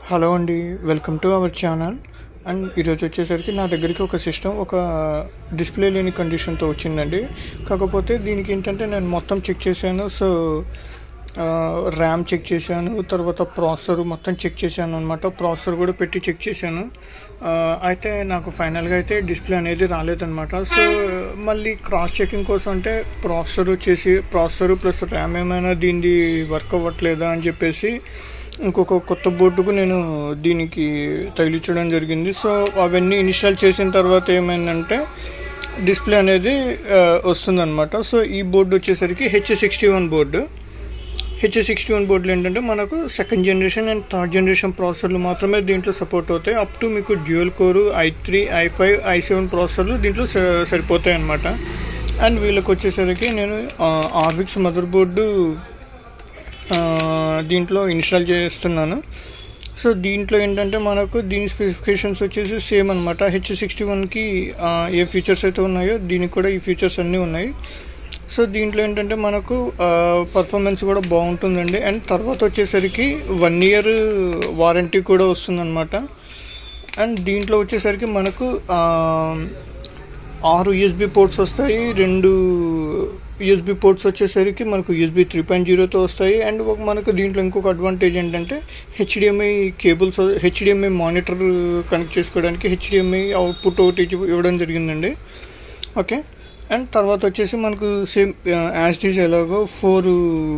hello అండి welcome to our channel and ఈరోజు వచ్చేసరికి నా దగ్గరికి ఒక సిస్టమ్ ఒక డిస్ప్లే లేని కండిషన్తో వచ్చిందండి కాకపోతే దీనికి ఏంటంటే నేను మొత్తం చెక్ చేశాను సో ర్యామ్ చెక్ చేశాను తర్వాత ప్రాసెసర్ మొత్తం చెక్ చేశాను అనమాట ప్రాసెసర్ కూడా పెట్టి చెక్ చేశాను ఆ, అయితే నాకు ఫైనల్గా అయితే డిస్ప్లే అనేది రాలేదన్నమాట సో మళ్ళీ క్రాస్ చెకింగ్ కోసం అంటే ప్రాసెసర్ వచ్చేసి ప్రాసెసర్ ప్లస్ ర్యామ్ ఏమైనా దీనిది వర్క్ అవ్వట్లేదా అని చెప్పేసి ఇంకొక కొత్త బోర్డుకు నేను దీనికి తగిలించడం జరిగింది సో అవన్నీ ఇన్స్టాల్ చేసిన తర్వాత ఏమైందంటే డిస్ప్లే అనేది ఆ, వస్తుందన్నమాట సో ఈ బోర్డు వచ్చేసరికి H sixty one board H sixty one బోర్డులు ఏంటంటే మనకు second generation and third generation ప్రాసెసర్లు మాత్రమే దీంట్లో సపోర్ట్ అవుతాయి అప్ టు మీకు dual core i three i five i seven ప్రాసెసర్లు దీంట్లో స- సరిపోతాయి అనమాట అండ్ వీళ్ళకి వచ్చేసరికి నేను ఆర్విక్స్ మదర్ బోర్డు ఆ, దీంట్లో ఇన్స్టాల్ చేస్తున్నాను సో దీంట్లో ఏంటంటే మనకు దీని స్పెసిఫికేషన్స్ వచ్చేసి సేమ్ అనమాట హెచ్ సిక్స్టీ వన్కి ఏ ఫీచర్స్ అయితే ఉన్నాయో దీనికి కూడా ఈ ఫీచర్స్ అన్నీ ఉన్నాయి సో దీంట్లో ఏంటంటే మనకు పర్ఫార్మెన్స్ కూడా బాగుంటుందండి అండ్ తర్వాత వచ్చేసరికి వన్ ఇయర్ వారంటీ కూడా వస్తుందన్నమాట అండ్ దీంట్లో వచ్చేసరికి మనకు ఆ, ఆరు యూఎస్బి పోర్ట్స్ వస్తాయి రెండు యూఎస్బి పోర్ట్స్ వచ్చేసరికి మనకు యూఎస్బి త్రీ పాయింట్ జీరోతో వస్తాయి అండ్ ఒక మనకు దీంట్లో ఇంకొక అడ్వాంటేజ్ ఏంటంటే HDMI cables HDMI monitor connect చేసుకోవడానికి హెచ్డిఎంఐ అవుట్పుట్ ఒకటి ఇచ్చి- ఇవ్వడం జరిగిందండి ఓకే అండ్ తర్వాత వచ్చేసి మనకు సేమ్ యాస్టీజ్ ఎలాగో ఫోర్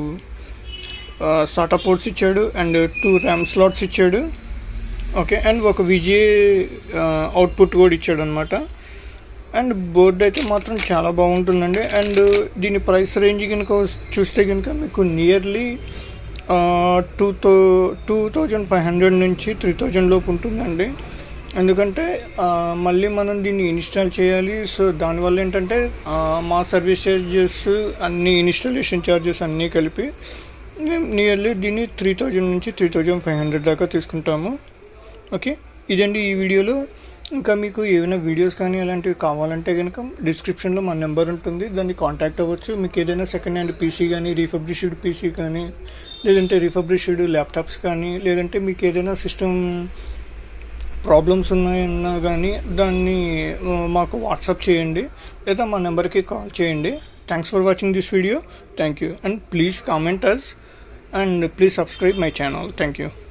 సాటా పోర్ట్స్ ఇచ్చాడు అండ్ టూ ర్యామ్ స్లాట్స్ ఇచ్చాడు ఓకే అండ్ ఒక విజే అవుట్పుట్ కూడా ఇచ్చాడు అనమాట అండ్ బోర్డ్ అయితే మాత్రం చాలా బాగుంటుందండి అండ్ దీని ప్రైస్ రేంజ్ కనుక చూస్తే కనుక మీకు నియర్లీ టూ థౌ టూ థౌజండ్ ఫైవ్ హండ్రెడ్ నుంచి త్రీ థౌజండ్ లోపు ఉంటుందండి ఎందుకంటే ఆ, మళ్ళీ మనం దీన్ని ఇన్స్టాల్ చేయాలి సో దానివల్ల ఏంటంటే ఆ, మా సర్వీస్ చార్జెస్ అన్ని ఇన్స్టాలేషన్ చార్జెస్ అన్నీ కలిపి నియర్లీ దీన్ని త్రీ థౌజండ్ నుంచి త్రీ థౌజండ్ ఫైవ్ హండ్రెడ్ దాకా తీసుకుంటాము ఓకే ఇదండి ఈ వీడియోలో ఇంకా మీకు ఏమైనా వీడియోస్ కానీ అలాంటివి కావాలంటే కనుక డిస్క్రిప్షన్లో మా నెంబర్ ఉంటుంది దాన్ని కాంటాక్ట్ అవ్వచ్చు మీకు ఏదైనా సెకండ్ హ్యాండ్ పీసీ కానీ రీఫబ్రిష్డ్ పీసీ కానీ లేదంటే రీఫబ్రిష్డ్ ల్యాప్టాప్స్ కానీ లేదంటే మీకు ఏదైనా సిస్టమ్ ప్రాబ్లమ్స్ ఉన్నాయన్నా కానీ దాన్ని ఆ, మాకు వాట్సాప్ చేయండి లేదా మా నెంబర్కి కాల్ చేయండి thanks for watching this video thank you and please comment us and please subscribe my channel thank you